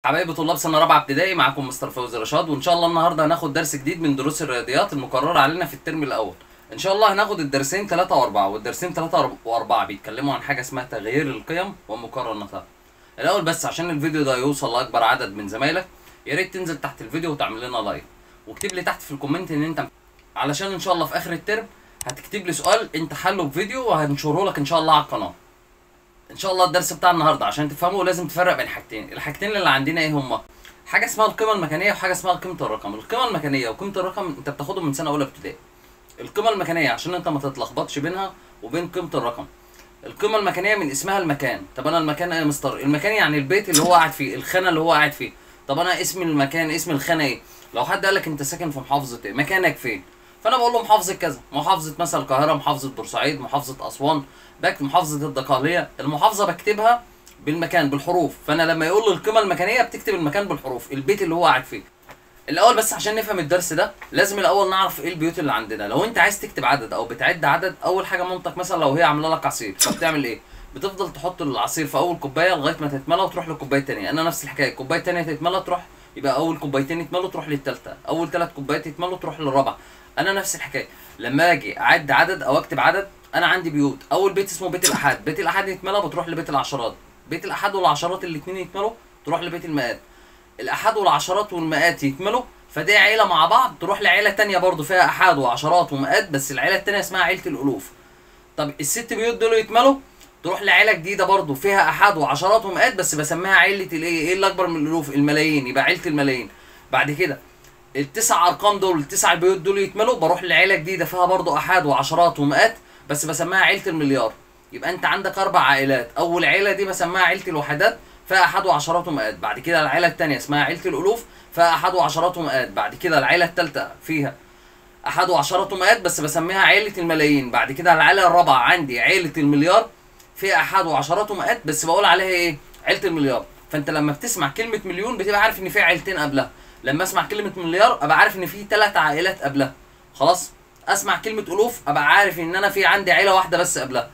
حبايبي طلاب سنه رابعه ابتدائي معاكم مستر فوزي رشاد وان شاء الله النهارده هناخد درس جديد من دروس الرياضيات المقرره علينا في الترم الاول ان شاء الله هناخد الدرسين 3 و4 والدرسين 3 و4 بيتكلموا عن حاجه اسمها تغيير القيم ومقارنتها الاول بس عشان الفيديو ده يوصل لاكبر عدد من زمايلك يا ريت تنزل تحت الفيديو وتعمل لنا لايك واكتب لي تحت في الكومنت ان انت علشان ان شاء الله في اخر الترم هتكتب لي سؤال انت حله بفيديو وهنشره لك ان شاء الله على القناه ان شاء الله الدرس بتاع النهارده عشان تفهمه لازم تفرق بين حاجتين الحاجتين اللي عندنا ايه هما حاجه اسمها القيمه المكانيه وحاجه اسمها قيمه الرقم القيمه المكانيه وقيمه الرقم انت بتاخدهم من سنه اولى ابتدائي القيمه المكانيه عشان انت ما تتلخبطش بينها وبين قيمه الرقم القيمه المكانيه من اسمها المكان طب انا المكان ايه يا مستر المكان يعني البيت اللي هو قاعد فيه الخانه اللي هو قاعد فيه طب انا اسم المكان اسم الخانه ايه لو حد قال لك انت ساكن في محافظه ايه مكانك فين فانا بقول له محافظه كذا محافظه مثلا القاهره محافظه بورسعيد محافظه اسوان بكتب محافظه الدقهليه المحافظه بكتبها بالمكان بالحروف فانا لما يقول لي القيمه المكانيه بتكتب المكان بالحروف البيت اللي هو قاعد فيه الاول بس عشان نفهم الدرس ده لازم الاول نعرف ايه البيوت اللي عندنا لو انت عايز تكتب عدد او بتعد عدد اول حاجه مامتك مثلا لو هي عامله لك عصير فبتعمل ايه بتفضل تحط العصير في اول كوبايه لغايه ما تتملى وتروح للكوبايه الثانيه انا نفس الحكايه الكوبايه الثانيه تتملى تروح يبقى اول كوبايتين يتملوا تروح للثالثه اول ثلاث كوبايات يتملوا تروح للرابعه انا نفس الحكايه لما اجي اعد عدد او اكتب عدد انا عندي بيوت اول بيت اسمه بيت الاحاد بيت الاحاد يتملى بتروح لبيت العشرات بيت الاحاد والعشرات الاثنين يتملوا تروح لبيت المئات الاحاد والعشرات والمئات يتملوا فدي عيله مع بعض تروح لعيله تانية برضو فيها احاد وعشرات ومئات بس العيله التانية اسمها عيله الالوف طب الست بيوت دول يتملوا تروح لعيله جديده برضو فيها احاد وعشرات ومئات بس بسميها عيله الايه ايه اللي اكبر من الالوف الملايين يبقى عيله الملايين بعد كده التسع ارقام دول التسع بيوت دول يتملوا بروح لعيله جديده فيها برضو احاد وعشرات ومئات بس بسميها عيله المليار يبقى انت عندك اربع عائلات اول عيله دي بسميها عيله الوحدات فيها احد وعشرات ومئات بعد كده العيله الثانيه اسمها عيله الالوف فيها احد وعشرات ومئات بعد كده العيله الثالثه فيها احد وعشرات ومئات بس بسميها عيله الملايين بعد كده العيله الرابعه عندي عيله المليار فيها احد وعشرات ومئات بس بقول عليها ايه عيله المليار فانت لما بتسمع كلمه مليون بتبقى عارف ان في عيلتين قبلها لما اسمع كلمه مليار ابقى عارف ان في ثلاث عائلات قبلها خلاص اسمع كلمه الوف ابقى عارف ان انا في عندي عيله واحده بس قبلها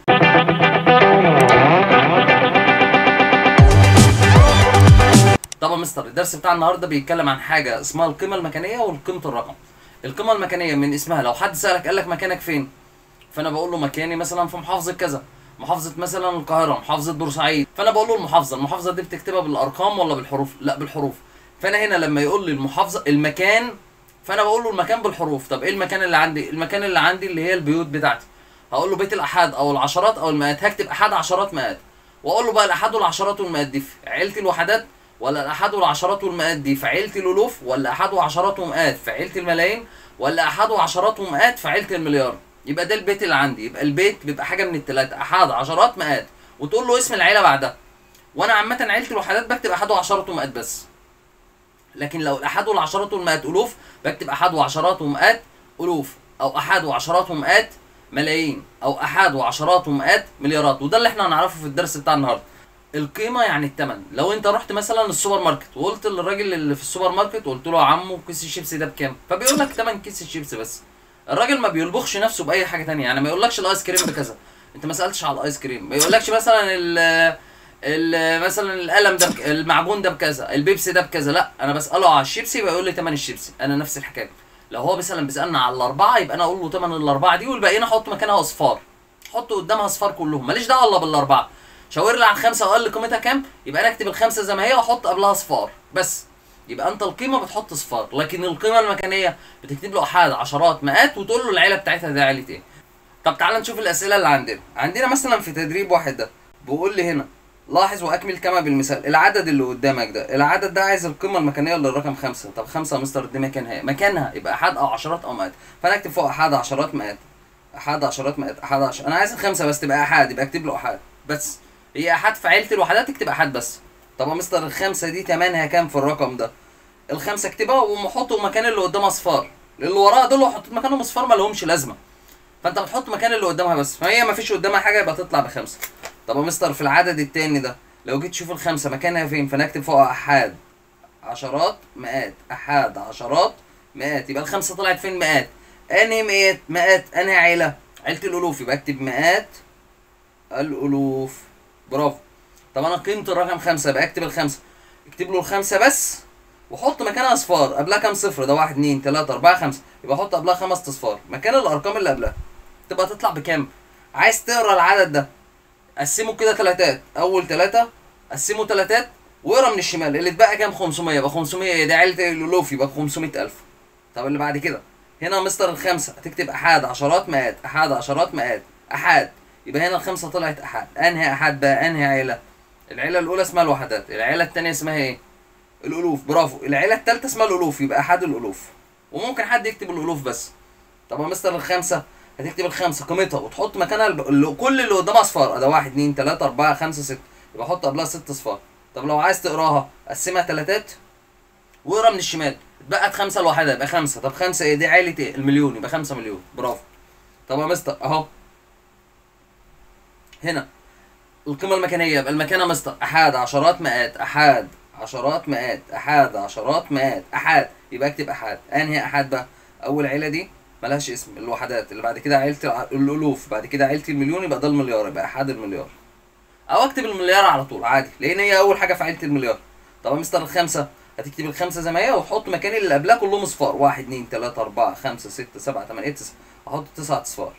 طبعا مستر الدرس بتاع النهارده بيتكلم عن حاجه اسمها القيمه المكانيه والقيمه الرقم القيمه المكانيه من اسمها لو حد سالك قال لك مكانك فين فانا بقول له مكاني مثلا في محافظه كذا محافظه مثلا القاهره محافظه بورسعيد فانا بقول له المحافظه المحافظه دي بتكتبها بالارقام ولا بالحروف لا بالحروف فانا هنا لما يقول لي المحافظه المكان فانا بقول له المكان بالحروف طب ايه المكان اللي عندي المكان اللي عندي اللي هي البيوت بتاعتي هقول له بيت الاحاد او العشرات او المئات هكتب احاد عشرات مئات واقول له بقى الاحاد والعشرات والمئات دي في عيله الوحدات ولا الاحاد والعشرات والمئات دي في عيله الالوف ولا احاد وعشرات ومئات في عيله الملايين ولا احاد وعشرات ومئات في عيله المليار يبقى ده البيت اللي عندي يبقى البيت بيبقى حاجه من الثلاثه احاد عشرات مئات وتقول له اسم العيله بعدها وانا عامه عيله الوحدات بكتب احاد وعشرات ومئات بس لكن لو الاحاد والعشرات والمئات الوف بكتب احاد وعشرات ومئات الوف او احاد وعشرات ومئات ملايين او احاد وعشرات ومئات مليارات وده اللي احنا هنعرفه في الدرس بتاع النهارده القيمه يعني الثمن لو انت رحت مثلا السوبر ماركت وقلت للراجل اللي في السوبر ماركت قلت له يا عمو كيس الشيبسي ده بكام فبيقول لك ثمن كيس الشيبسي بس الراجل ما بيلبخش نفسه باي حاجه تانية يعني ما يقولكش الايس كريم بكذا انت ما سالتش على الايس كريم ما يقولكش مثلا ال ال مثلا القلم ده بك... المعجون ده بكذا البيبسي ده بكذا لا انا بساله على الشيبسي بيقول لي ثمن الشيبسي انا نفس الحكايه لو هو مثلا بيسالنا على الاربعه يبقى انا اقول له ثمن الاربعه دي والباقيين احط مكانها اصفار حط قدامها اصفار كلهم ماليش دعوه الا بالاربعه شاور لي على الخمسه وقال لي قيمتها كام يبقى انا اكتب الخمسه زي ما هي واحط قبلها اصفار بس يبقى انت القيمه بتحط اصفار لكن القيمه المكانيه بتكتب له احاد عشرات مئات وتقول له العيله بتاعتها دي عيله ايه طب تعال نشوف الاسئله اللي عندنا عندنا مثلا في تدريب واحد ده بيقول لي هنا لاحظ واكمل كما بالمثال العدد اللي قدامك ده العدد ده عايز القيمه المكانيه للرقم خمسة طب خمسة يا مستر دي مكانها ايه مكانها يبقى احاد او عشرات او مئات فانا اكتب فوق احاد عشرات مئات احاد عشرات مئات احاد عشر انا عايز الخمسه بس تبقى احاد يبقى اكتب له احاد بس هي احاد في عيله الوحدات تكتب احاد بس طب يا مستر الخمسه دي تمنها كام في الرقم ده الخمسه اكتبها وحطوا مكان اللي قدامها اصفار اللي وراها دول لو حطيت مكانهم اصفار ما لهمش لازمه فانت بتحط مكان اللي قدامها بس فهي ما فيش قدامها حاجه يبقى تطلع بخمسه طب يا مستر في العدد التاني ده لو جيت تشوف الخمسه مكانها فين فانا اكتب فوقها احاد عشرات مئات احاد عشرات مئات يبقى الخمسه طلعت فين مئات انهي مئات مئات انهي عيله عيله الالوف يبقى اكتب مئات الالوف برافو طب انا قيمه الرقم خمسه يبقى اكتب الخمسه اكتب له الخمسه بس وحط مكانها اصفار قبلها كام صفر ده واحد اتنين تلاته اربعه خمسه يبقى حط قبلها خمس اصفار مكان الارقام اللي قبلها تبقى تطلع بكام عايز تقرا العدد ده قسمه كده تلاتات اول تلاته قسمه تلاتات واقرا من الشمال اللي اتبقى كام 500 يبقى 500 ده عيله الالوف يبقى 500000 طب اللي بعد كده هنا مستر الخمسه هتكتب احاد عشرات مئات احاد عشرات مئات احاد يبقى هنا الخمسه طلعت احاد انهي احاد بقى انهي عيله العيله الاولى اسمها الوحدات العيله الثانيه اسمها ايه الالوف برافو العيله الثالثه اسمها الالوف يبقى احاد الالوف وممكن حد يكتب الالوف بس طب يا مستر الخمسه هتكتب الخمسه قيمتها وتحط مكانها الب... اللي- كل اللي قدامها اصفار ده واحد اتنين تلاته اربعه خمسه سته يبقى حط قبلها ست اصفار طب لو عايز تقراها قسمها تلاتات واقرا من الشمال اتبقت خمسه لوحدها يبقى خمسه طب خمسه ايه دي عيله ايه المليون يبقى خمسه مليون برافو طب يا مستر اهو هنا القيمه المكانيه يبقى المكانه مستر احاد عشرات مئات احاد عشرات مئات احاد عشرات مئات احاد يبقى اكتب احاد انهي احاد بقى اول عيله دي ملهاش اسم الوحدات اللي بعد كده عيله الع- الالوف بعد كده عيله المليون يبقى ده المليار يبقى احاد المليار او اكتب المليار على طول عادي لان هي اول حاجه في عيله المليار طب يا مستر الخمسه هتكتب الخمسه زي ما هي وتحط مكان اللي قبلها كلهم اصفار واحد اتنين تلاته اربعه خمسه سته سبعه تمانيه تسعه احط تسعه اصفار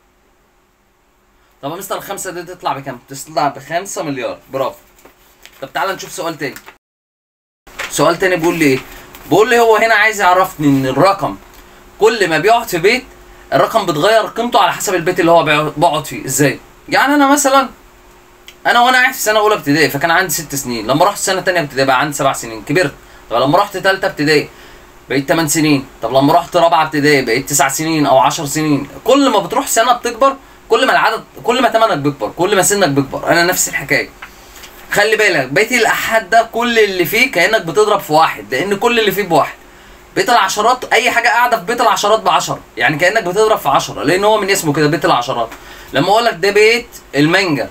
طب يا مستر الخمسه دي تطلع بكام؟ تطلع بخمسة مليار برافو طب تعالى نشوف سؤال تاني سؤال تاني بيقول لي ايه؟ بيقول لي هو هنا عايز يعرفني ان الرقم كل ما بيقعد في بيت الرقم بتغير قيمته على حسب البيت اللي هو بيقعد- بقعد فيه ازاي؟ يعني انا مثلا انا وانا قاعد في سنه اولى ابتدائي فكان عندي ست سنين لما رحت سنه تانية ابتدائي بقى عندي سبع سنين كبرت طب لما رحت تالتة ابتدائي بقيت 8 سنين طب لما رحت رابعه ابتدائي بقيت 9 سنين او 10 سنين كل ما بتروح سنه بتكبر كل ما العدد كل ما تمنك بيكبر كل ما سنك بيكبر انا نفس الحكايه خلي بالك بيت الاحاد ده كل اللي فيه كانك بتضرب في واحد لان كل اللي فيه بواحد بيت العشرات اي حاجه قاعده في بيت العشرات ب 10 يعني كانك بتضرب في 10 لان هو من اسمه كده بيت العشرات لما اقول لك ده بيت المانجا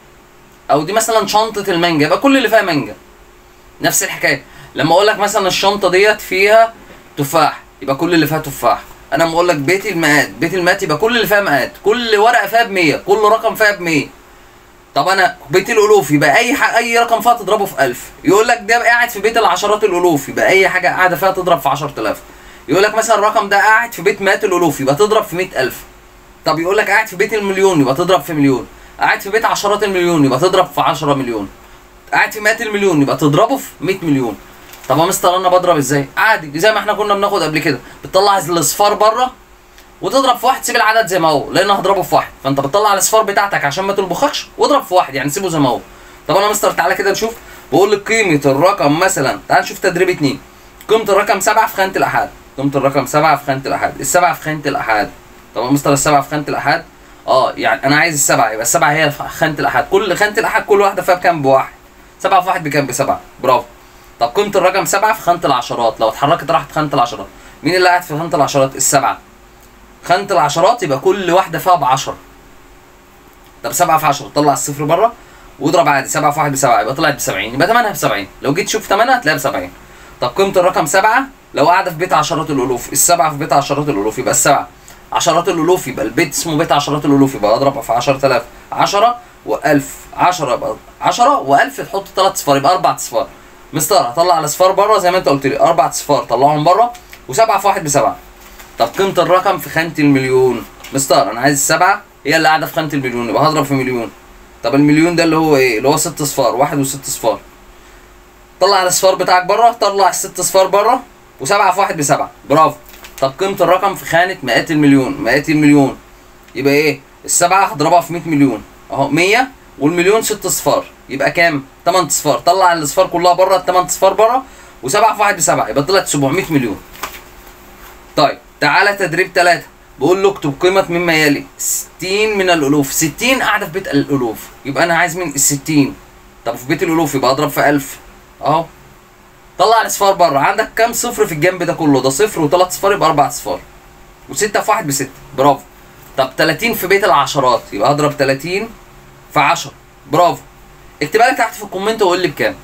او دي مثلا شنطه المانجا يبقى كل اللي فيها مانجا نفس الحكايه لما اقول لك مثلا الشنطه ديت فيها تفاح يبقى كل اللي فيها تفاح انا لما اقول لك بيت المئات بيت المئات يبقى كل اللي فيها مئات كل ورقه فيها ب 100 كل رقم فيها ب 100 طب انا بيت الالوف يبقى اي ح... اي رقم فيها تضربه في 1000 يقول لك ده قاعد في بيت العشرات الالوف يبقى اي حاجه قاعده فيها تضرب في 10000 يقول لك مثلا الرقم ده قاعد في بيت مئات الالوف يبقى تضرب في 100000 طب يقول لك قاعد في بيت المليون يبقى تضرب في مليون قاعد في بيت عشرات المليون يبقى تضرب في 10 مليون قاعد في مئات المليون يبقى تضربه في 100 مليون طب يا مستر انا بضرب ازاي عادي زي ما احنا كنا بناخد قبل كده بتطلع الاصفار بره وتضرب في واحد سيب العدد زي ما هو لان هضربه في واحد فانت بتطلع الاصفار بتاعتك عشان ما تلبخكش واضرب في واحد يعني سيبه زي ما هو طب انا مستر تعالى كده نشوف بقول لك قيمه الرقم مثلا تعال نشوف تدريب اتنين قيمه الرقم سبعة في خانه الاحاد قيمه الرقم سبعة في خانه الاحاد السبعة في خانه الاحاد طب يا مستر السبعة في خانه الاحاد اه يعني انا عايز السبعة يبقى السبعة هي في خانه الاحاد كل خانه الاحاد كل واحده فيها بكام بواحد سبعة في واحد بكام بسبعة برافو طب قيمه الرقم سبعة في خانه العشرات لو اتحركت راحت خانه العشرات مين اللي قاعد في خانه العشرات السبعة خانة العشرات يبقى كل واحدة فيها ب 10 طب 7 في 10 طلع الصفر بره واضرب عادي 7 في 1 ب 7 يبقى طلعت ب 70 يبقى ثمنها ب 70 لو جيت تشوف ثمنها هتلاقيها ب 70 طب قيمة الرقم 7 لو قاعدة في بيت عشرات الألوف السبعة في بيت عشرات الألوف يبقى السبعة عشرات الألوف يبقى البيت اسمه بيت عشرات الألوف يبقى أضرب في 10000 10 و1000 10 يبقى 10 و1000 تحط ثلاث صفار يبقى أربع صفار مستر هطلع الاصفار بره زي ما انت قلت لي اربع صفار طلعهم بره وسبعة في واحد بسبعة طب قيمة الرقم في خانة المليون مستر انا عايز السبعة هي اللي قاعدة في خانة المليون يبقى هضرب في مليون طب المليون ده اللي هو ايه اللي هو ست اصفار واحد وست اصفار طلع الاصفار بتاعك بره طلع الست اصفار بره وسبعة في واحد بسبعة برافو طب قيمة الرقم في خانة مئات المليون مئات المليون يبقى ايه السبعة هضربها في 100 مليون اهو 100 والمليون ست اصفار يبقى كام 8 اصفار طلع الاصفار كلها بره الثمان اصفار بره وسبعة في واحد بسبعة يبقى طلعت 700 مليون طيب تعالى تدريب ثلاثة بقول له اكتب قيمة مما يلي 60 من الألوف 60 قاعدة في بيت الألوف يبقى أنا عايز من ال 60 طب في بيت الألوف يبقى أضرب في 1000 أهو طلع الأصفار بره عندك كام صفر في الجنب ده كله ده صفر وثلاث صفار يبقى أربع أصفار وستة في واحد بستة برافو طب 30 في بيت العشرات يبقى أضرب 30 في 10 برافو اكتبها لي تحت في الكومنت وقول لي بكام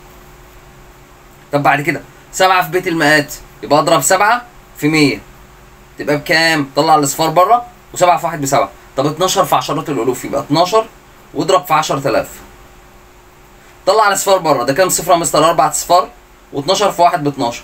طب بعد كده 7 في بيت المئات يبقى اضرب 7 في 100 تبقى بكام؟ طلع الاصفار بره و7 في 1 ب 7 طب 12 في عشرات الالوف يبقى 12 واضرب في 10000 طلع الاصفار بره ده كام صفر يا مستر؟ اربع اصفار و12 في 1 ب 12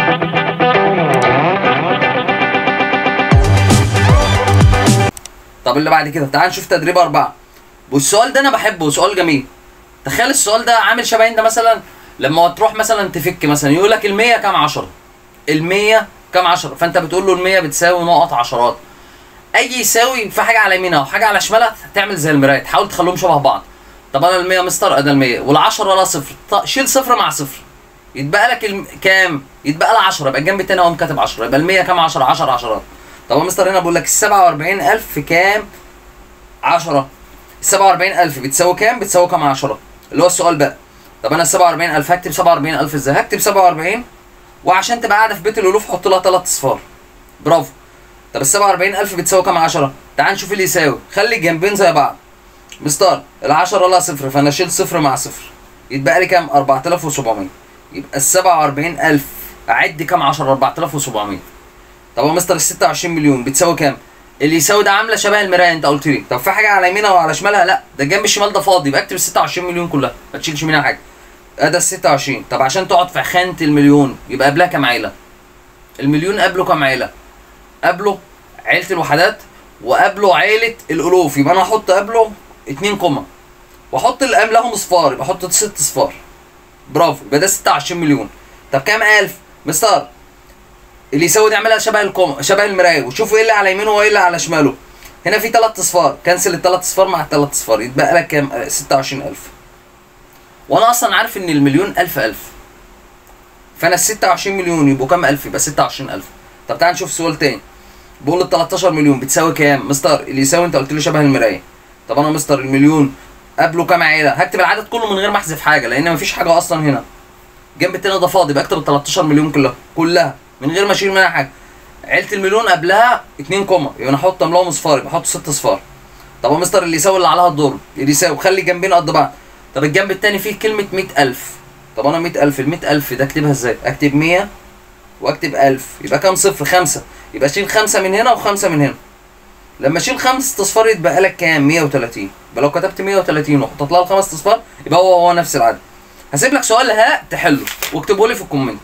طب اللي بعد كده تعال نشوف تدريب أربعة والسؤال ده أنا بحبه سؤال جميل تخيل السؤال ده عامل شبه أنت مثلا لما تروح مثلا تفك مثلا يقول لك ال 100 كام 10 ال 100 كام 10 فأنت بتقول له ال 100 بتساوي نقط عشرات أي يساوي في حاجة على يمينها وحاجة على شمالها تعمل زي المراية تحاول تخليهم شبه بعض طب أنا ال 100 مستر أدا ال 100 وال 10 لا صفر طب شيل صفر مع صفر يتبقى لك الم... كام؟ يتبقى لها 10 يبقى الجنب التاني اقوم كاتب 10 يبقى ال 100 كام 10 10 عشرات طب يا مستر هنا بقول لك ال 47000 في كام 10 ال 47000 بتساوي كام؟ بتساوي كام 10 اللي هو السؤال بقى طب انا ال 47000 هكتب 47000 ازاي؟ هكتب 47 وعشان تبقى قاعده في بيت الالوف حط لها ثلاث اصفار برافو طب ال 47000 بتساوي كام 10 تعال نشوف اللي يساوي خلي الجنبين زي بعض مستر ال 10 لها صفر فانا اشيل صفر مع صفر يتبقى لي كام 4700 يبقى ال 47000 اعد كام 10 4700 طب يا مستر ال 26 مليون بتساوي كام؟ اللي يساوي ده عامله شبه المرايه انت قلت لي طب في حاجه على يمينها وعلى شمالها لا ده الجنب الشمال ده فاضي يبقى اكتب ال 26 مليون كلها ما تشيلش منها حاجه ادي ال 26 طب عشان تقعد في خانه المليون يبقى قبلها كام عيله؟ المليون قبله كام عيله؟ قبله عيله الوحدات وقبله عيله الالوف يبقى انا احط قبله 2 كوما واحط اللي قبلهم اصفار يبقى احط 6 اصفار برافو يبقى ده 26 مليون طب كام الف مستر اللي يساوي دي اعملها شبه الكوم شبه المرايه وشوفوا ايه اللي على يمينه وايه اللي على شماله هنا في ثلاث اصفار كنسل الثلاث اصفار مع الثلاث اصفار يتبقى لك كام آه، 26000 وانا اصلا عارف ان المليون ألف ألف فانا ال 26 مليون يبقوا كام الف يبقى 26000 طب تعال نشوف سؤال تاني بقول ال 13 مليون بتساوي كام مستر اللي يساوي انت قلت لي شبه المرايه طب انا مستر المليون قبله كام عيله هكتب العدد كله من غير ما احذف حاجه لان مفيش حاجه اصلا هنا الجنب التاني ده فاضي بكتب ال 13 مليون كلها كلها من غير ما اشيل منها حاجه عيله المليون قبلها 2 كوما يبقى انا احط املاهم اصفار يبقى احط 6 اصفار طب يا مستر اللي يساوي اللي عليها الدور اللي يساوي خلي الجنبين قد بعض طب الجنب التاني فيه كلمه 100000 طب انا 100000 ال 100000 ده اكتبها ازاي؟ اكتب 100 واكتب 1000 يبقى كام صفر؟ خمسه يبقى اشيل خمسه من هنا وخمسه من هنا لما اشيل خمس اصفار يتبقى لك كام 130 يبقى لو كتبت 130 وحطيت لها الخمس اصفار يبقى هو هو نفس العدد هسيب لك سؤال ها تحله واكتبه لي في الكومنت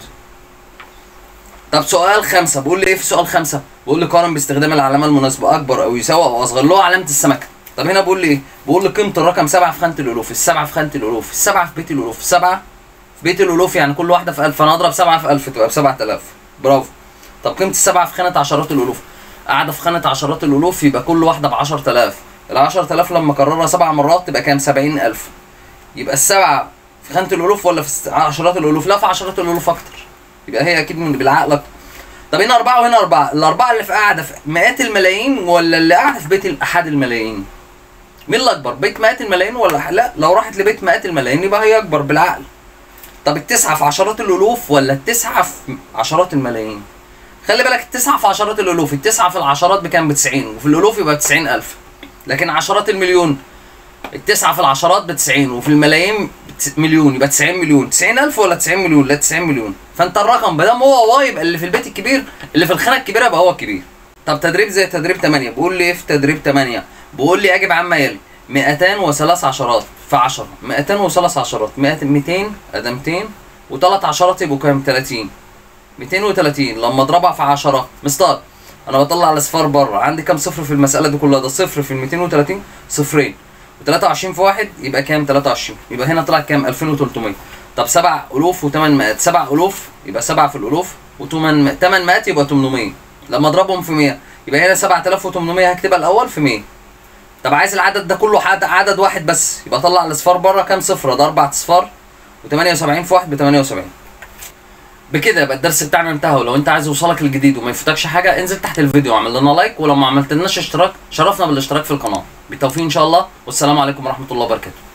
طب سؤال خمسة بقول لي ايه في سؤال خمسة بقول لي قارن باستخدام العلامة المناسبة أكبر أو يساوي أو أصغر له علامة السمكة طب هنا بقول لي ايه بقول لي قيمة الرقم سبعة في خانة الألوف السبعة في خانة الألوف السبعة في بيت الألوف السبعة في بيت الألوف يعني كل واحدة في 1000 فأنا أضرب سبعة في 1000 تبقى ب 7000 برافو طب قيمة السبعة في خانة عشرات الألوف قاعدة في خانة عشرات الألوف يبقى كل واحدة ب 10000 ال 10000 لما أكررها سبع مرات تبقى كام 70000 يبقى السبعة في خانة الألوف ولا في الس- عشرات الألوف لا في عشرات الألوف أكتر يبقى هي أكيد من بالعقل أكتر طب هنا أربعة وهنا أربعة الأربعة اللي في قاعدة في مئات الملايين ولا اللي قاعدة في بيت أحد الملايين مين اللي أكبر بيت مئات الملايين ولا لا لو راحت لبيت مئات الملايين يبقى هي أكبر بالعقل طب التسعة في عشرات الألوف ولا التسعة في عشرات الملايين خلي بالك التسعة في عشرات الألوف التسعة في العشرات بكام بتسعين وفي الألوف يبقى بتسعين ألف لكن عشرات المليون التسعة في العشرات ب 90 وفي الملايين بتس- مليون يبقى 90 مليون 90 ألف ولا 90 مليون لا 90 مليون فأنت الرقم ما دام هو هو يبقى اللي في البيت الكبير اللي في الخانة الكبيرة يبقى هو الكبير طب تدريب زي تدريب 8 بيقول لي ايه في تدريب 8 بيقول لي اجب عما يلي 203 عشرات في 10 203 عشرات 100 200 ادي 200 وثلاث عشرات يبقوا كام 30 230 لما اضربها في 10 مستار انا بطلع الاصفار بره عندي كام صفر في المساله دي كلها ده صفر في ال 230 صفرين و23 في واحد يبقى كام 23 يبقى هنا طلع كام 2300 طب 7 الوف و8 مئات 7 الوف يبقى 7 في الالوف و8 8 مئات يبقى 800 لما اضربهم في 100 يبقى هنا 7800 هكتبها الاول في 100 طب عايز العدد ده كله عدد, عدد واحد بس يبقى طلع الاصفار بره كام صفر ده اربع اصفار و78 في واحد ب 78 بكده يبقى الدرس بتاعنا انتهى ولو انت عايز يوصلك الجديد وما يفوتكش حاجه انزل تحت الفيديو واعمل لنا لايك ولو ما عملتلناش اشتراك شرفنا بالاشتراك في القناه بالتوفيق ان شاء الله والسلام عليكم ورحمه الله وبركاته